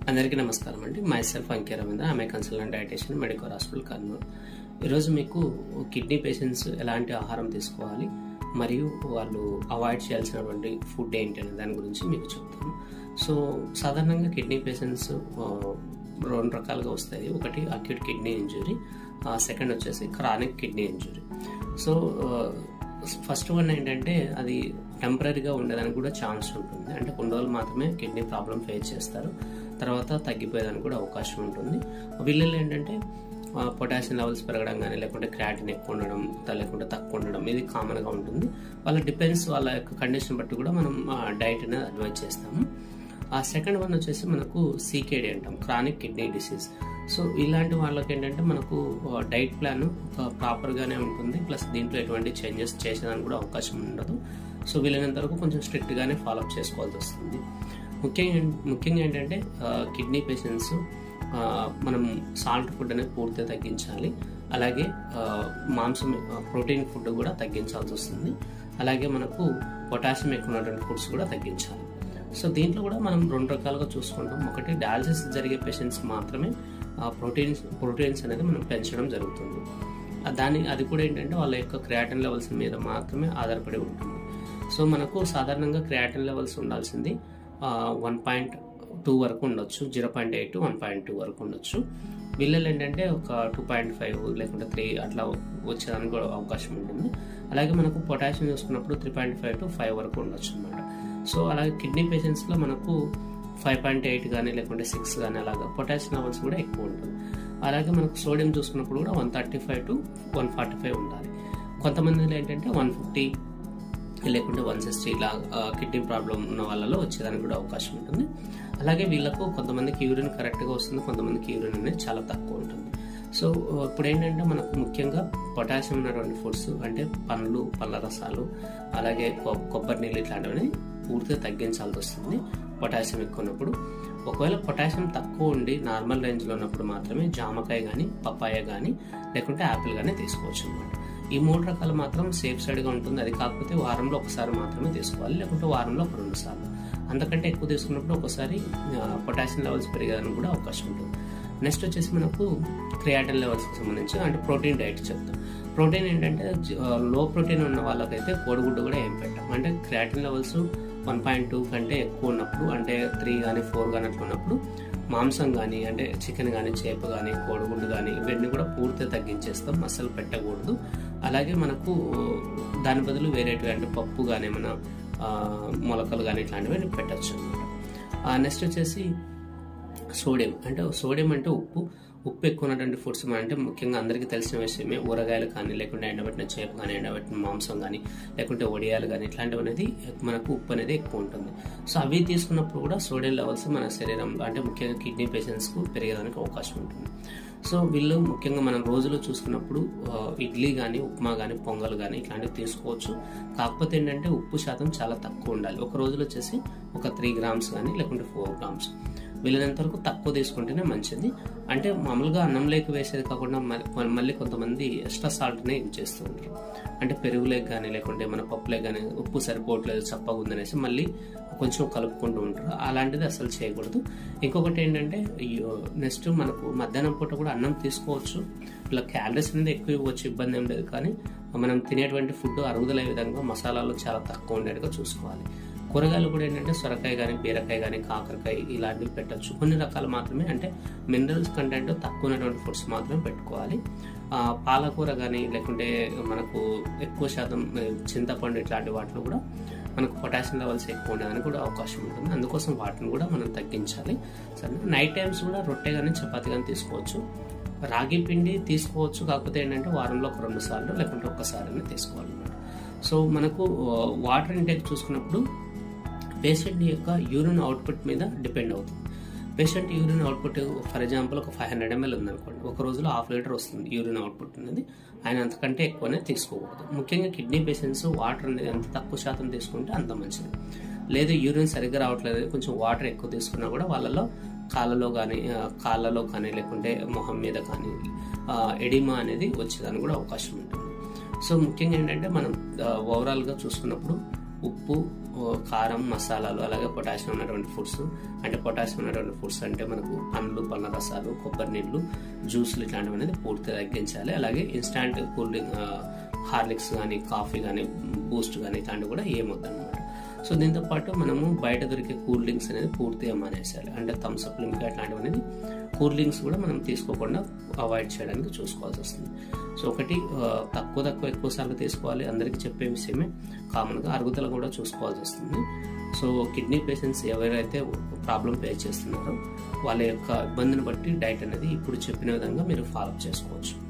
అందరికీ నమస్కారం అండి మై సెల్ఫ్ అంకే రవీంద్ర ఆమె consultant dietitian medical hospital Kurnool ఈరోజు మీకు కిడ్నీ పేషెంట్స్ ఎలాంటి ఆహారం తీసుకోవాలి మరియు వాళ్ళు అవాయిడ్ చేయాల్సినటువంటి ఫుడ్ ఏంటి అనే దాని గురించి మీకు చెప్తాను సో సాధారణంగా కిడ్నీ పేషెంట్స్ రెండు రకాలుగా వస్తాయి ఒకటి అక్యూట్ కిడ్నీ ఇంజురీ సెకండ్ వచ్చేసి chronic kidney injury so first one ఏంటంటే అది టెంపరీగా ఉండేదానికి కూడా ఛాన్స్ ఉంటుంది అంటే కొన్ని రోజులు మాత్రమే కిడ్నీ ప్రాబ్లం ఫేస్ చేస్తారు తర్వాత తగ్గిపోయేదానికి కూడా అవకాశం ఉంటుంది వీళ్ళలో ఏంటంటే పొటాషియం లెవెల్స్ పెరగడం కానీ లేకుంటే క్రాటిన్ ఎక్కువ ఉండడం లేకుంటే తక్కువ ఉండడం ఇది కామన్గా ఉంటుంది వాళ్ళ డిపెండ్స్ వాళ్ళ యొక్క కండిషన్ బట్టి కూడా మనం డైట్ అనేది అడ్వైజ్ చేస్తాము ఆ సెకండ్ వన్ వచ్చేసి మనకు సీకేడి అంటాం క్రానిక్ కిడ్నీ డిసీజ్ సో ఇలాంటి వాళ్ళకి ఏంటంటే మనకు డైట్ ప్లాన్ ప్రాపర్గానే ఉంటుంది ప్లస్ దీంట్లో ఎటువంటి చేంజెస్ చేసేదానికి కూడా అవకాశం ఉండదు సో వీలైనంత వరకు కొంచెం స్ట్రిక్ట్గానే ఫాలోఅప్ చేసుకోవాల్సి వస్తుంది ముఖ్యంగా ముఖ్యంగా ఏంటంటే కిడ్నీ పేషెంట్స్ మనం సాల్ట్ ఫుడ్ అనేది పూర్తిగా తగ్గించాలి అలాగే మాంసం ప్రోటీన్ ఫుడ్ కూడా తగ్గించాల్సి వస్తుంది అలాగే మనకు పొటాషియం ఎక్కువ ఉన్నటువంటి ఫుడ్స్ కూడా తగ్గించాలి సో దీంట్లో కూడా మనం రెండు రకాలుగా చూసుకుంటాం ఒకటి డయాలసిస్ జరిగే పేషెంట్స్ మాత్రమే ప్రోటీన్స్ ప్రోటీన్స్ అనేది మనం పెంచడం జరుగుతుంది దాని అది కూడా ఏంటంటే వాళ్ళ యొక్క క్రియాటిన్ లెవెల్స్ మీద మాత్రమే ఆధారపడి ఉంటుంది సో మనకు సాధారణంగా క్రియాటిన్ లెవెల్స్ ఉండాల్సింది వన్ పాయింట్ టూ వరకు ఉండొచ్చు zero point eight one point two వరకు ఉండొచ్చు వీళ్ళలో ఏంటంటే ఒక టూ పాయింట్ ఫైవ్ లేకుంటే త్రీ అట్లా వచ్చేదానికి కూడా అవకాశం ఉంటుంది అలాగే మనకు పొటాషియం చూసుకున్నప్పుడు three point five to five వరకు ఉండొచ్చు అనమాట సో అలాగే కిడ్నీ పేషెంట్స్లో మనకు ఫైవ్ పాయింట్ ఎయిట్ కానీ లేకుంటే సిక్స్ కానీ అలాగా పొటాషియం లెవెల్స్ కూడా ఎక్కువ ఉంటుంది అలాగే మనకు సోడియం చూసుకున్నప్పుడు కూడా one thirty five to one forty five ఉండాలి కొంతమందిలో ఏంటంటే వన్ ఫిఫ్టీ లేకుంటే వన్ సిక్స్టీ ఇలా కిడ్నీ ప్రాబ్లం ఉన్న వాళ్ళలో వచ్చేదానికి కూడా అవకాశం ఉంటుంది అలాగే వీళ్ళకు కొంతమందికి యూరిన్ కరెక్ట్గా వస్తుంది కొంతమందికి యూరిన్ అనేది చాలా తక్కువ ఉంటుంది సో ఇప్పుడు ఏంటంటే మనకు ముఖ్యంగా పొటాషియం ఉన్నటువంటి ఫుడ్స్ అంటే పండ్లు పళ్ళ రసాలు అలాగే కొబ్బరి నీళ్ళు ఇట్లాంటివన్నీ పూర్తిగా తగ్గించాల్సి వస్తుంది పొటాషియం ఎక్కువ ఉన్నప్పుడు ఒకవేళ పొటాషియం తక్కువ ఉండి నార్మల్ రేంజ్లో ఉన్నప్పుడు మాత్రమే జామకాయ కానీ పప్పాయ కానీ లేకుంటే యాపిల్ కానీ తీసుకోవచ్చు అనమాట ఈ మూడు రకాలు మాత్రం సేఫ్ సైడ్గా ఉంటుంది అది కాకపోతే వారంలో ఒకసారి మాత్రమే తీసుకోవాలి లేకుంటే వారంలో ఒక రెండు సార్లు అంతకంటే ఎక్కువ తీసుకున్నప్పుడు ఒకసారి పొటాషియం లెవెల్స్ పెరిగేదానికి కూడా అవకాశం ఉంటుంది నెక్స్ట్ వచ్చేసి మనకు క్రియాటిన్ లెవెల్స్కి సంబంధించి అంటే ప్రోటీన్ డైట్ చెప్తాం ప్రోటీన్ ఏంటంటే లో ప్రోటీన్ ఉన్న వాళ్ళకైతే కోడిగుడ్డు కూడా ఏం పెట్టాం అంటే creatinine levels one point two కంటే ఎక్కువ ఉన్నప్పుడు అంటే త్రీ కానీ ఫోర్ కానీ అట్లా ఉన్నప్పుడు మాంసం కానీ అంటే చికెన్ కానీ చేప కానీ కోడిగుడ్డు కానీ ఇవన్నీ కూడా పూర్తిగా తగ్గించేస్తాం అస్సలు పెట్టకూడదు అలాగే మనకు దాని బదులు వేరేటివి అంటే పప్పు కానీ మన మొలకలు కానీ ఇట్లాంటివి పెట్టచ్చు అనమాట నెక్స్ట్ వచ్చేసి సోడియం అంటే సోడియం అంటే ఉప్పు ఉప్పు ఎక్కువ ఉన్నటువంటి ఫుడ్స్ అంటే ముఖ్యంగా అందరికీ తెలిసిన విషయమే ఊరగాయలు కానీ లేకుంటే ఎండబెట్టిన చేప కానీ ఎండబెట్టిన మాంసం కానీ లేకుంటే వడియాలు కానీ ఇట్లాంటివి అనేది మనకు ఉప్పు అనేది ఎక్కువ ఉంటుంది సో అవి తీసుకున్నప్పుడు కూడా సోడియం లెవెల్స్ మన శరీరంలో అంటే ముఖ్యంగా కిడ్నీ పేషెంట్స్కు పెరిగేదానికి అవకాశం ఉంటుంది సో వీళ్ళు ముఖ్యంగా మనం రోజులో చూసుకున్నప్పుడు ఇడ్లీ కానీ ఉప్మా కానీ పొంగల్ కానీ ఇట్లాంటివి తీసుకోవచ్చు కాకపోతే ఏంటంటే ఉప్పు శాతం చాలా తక్కువ ఉండాలి ఒక రోజులో వచ్చేసి ఒక త్రీ గ్రామ్స్ కానీ లేకుంటే ఫోర్ గ్రామ్స్ వీలైనంత వరకు తక్కువ తీసుకుంటేనే మంచిది అంటే మామూలుగా అన్నం లేక వేసేది కాకుండా మళ్ళీ కొంతమంది ఎక్స్ట్రా సాల్ట్నే యూజ్ చేస్తూ ఉంటారు అంటే పెరుగులేక కానీ లేకుంటే మన పప్పులేక కానీ ఉప్పు సరిపోవట్లేదు చప్పగా ఉందనేసి మళ్ళీ కొంచెం కలుపుకుంటూ ఉంటారు అలాంటిది అసలు చేయకూడదు ఇంకొకటి ఏంటంటే నెక్స్ట్ మనకు మధ్యాహ్నం పూట కూడా అన్నం తీసుకోవచ్చు ఇలా క్యాలరీస్ అనేది ఎక్కువ ఇవ్వచ్చు ఇబ్బంది ఏం లేదు కానీ మనం తినేటువంటి ఫుడ్ అరుగుదల విధంగా మసాలాలు చాలా తక్కువ ఉండేట్టుగా చూసుకోవాలి కూరగాయలు కూడా ఏంటంటే సొరకాయ కానీ బీరకాయ కానీ కాకరకాయ ఇలాంటివి పెట్టచ్చు కొన్ని రకాలు మాత్రమే అంటే మినరల్స్ కంటెంట్ తక్కువ ఉన్నటువంటి ఫుడ్స్ మాత్రమే పెట్టుకోవాలి పాలకూర కానీ లేకుంటే మనకు ఎక్కువ శాతం చింతపండు ఇట్లాంటి వాటిలో కూడా మనకు పొటాషియం లెవెల్స్ ఎక్కువ ఉండడానికి కూడా అవకాశం ఉంటుంది అందుకోసం వాటిని కూడా మనం తగ్గించాలి సరే నైట్ టైమ్స్ కూడా రొట్టె కానీ చపాతి కానీ తీసుకోవచ్చు రాగి పిండి తీసుకోవచ్చు కాకపోతే ఏంటంటే వారంలో ఒక రెండు సార్లు లేకుంటే ఒక్కసారి తీసుకోవాలన్నమాట సో మనకు వాటర్ ఇంటేక్ చూసుకున్నప్పుడు పేషెంట్ యొక్క యూరిన్ అవుట్పుట్ మీద డిపెండ్ అవుతుంది patient urine output for example ఒక ఫైవ్ హండ్రెడ్ ఎంఎల్ ఉందనుకోండి ఒక రోజులో హాఫ్ లీటర్ వస్తుంది యూరిన్ అవుట్పుట్ అనేది ఆయన అంతకంటే ఎక్కువనే తీసుకోకూడదు ముఖ్యంగా కిడ్నీ పేషెంట్స్ వాటర్ అనేది ఎంత తక్కువ శాతం తీసుకుంటే అంత మంచిది లేదు యూరిన్ సరిగ్గా రావట్లేదు కొంచెం వాటర్ ఎక్కువ తీసుకున్నా కూడా వాళ్ళలో కాళ్ళలో కానీ కాళ్ళలో కానీ లేకుంటే మొహం మీద కానీ ఎడిమా అనేది వచ్చేదానికి కూడా అవకాశం ఉంటుంది సో ముఖ్యంగా ఏంటంటే మనం ఓవరాల్గా చూసుకున్నప్పుడు ఉప్పు ఓ, కారం మసాలాలు అలాగే పొటాషియం ఉన్నటువంటి ఫుడ్స్ అంటే పొటాషియం ఉన్నటువంటి ఫుడ్స్ అంటే మనకు పండ్లు పళ్ళ రసాలు కొబ్బరి నీళ్ళు జ్యూస్లు ఇట్లాంటివి అనేది పూర్తిగా తగ్గించాలి అలాగే ఇన్స్టాంట్ కూల్ డ్రింక్ ఆ, హార్లిక్స్ కానీ కాఫీ కానీ బూస్ట్ కానీ ఇట్లాంటివి కూడా ఏమొద్దన్నమాట సో దీంతో పాటు మనము బయట దొరికే కూల్ డ్రింక్స్ అనేది పూర్తిగా మానేసేయాలి అంటే థమ్స్ అప్ లిమిట్ అట్లాంటివి అనేది కూల్ డ్రింక్స్ కూడా మనం తీసుకోకుండా అవాయిడ్ చేయడానికి చూసుకోవాల్సి వస్తుంది సో ఒకటి ఆ, తక్కువ తక్కువ ఎక్కువ సార్లు తీసుకోవాలి అందరికీ చెప్పే విషయమే కామన్గా అరుగుదల కూడా చూసుకోవాల్సి వస్తుంది సో కిడ్నీ పేషెంట్స్ ఎవరైతే ప్రాబ్లం ఫేస్ చేస్తున్నారో వాళ్ళ యొక్క ఇబ్బందిని బట్టి డైట్ అనేది ఇప్పుడు చెప్పిన విధంగా మీరు ఫాలో చేసుకోవచ్చు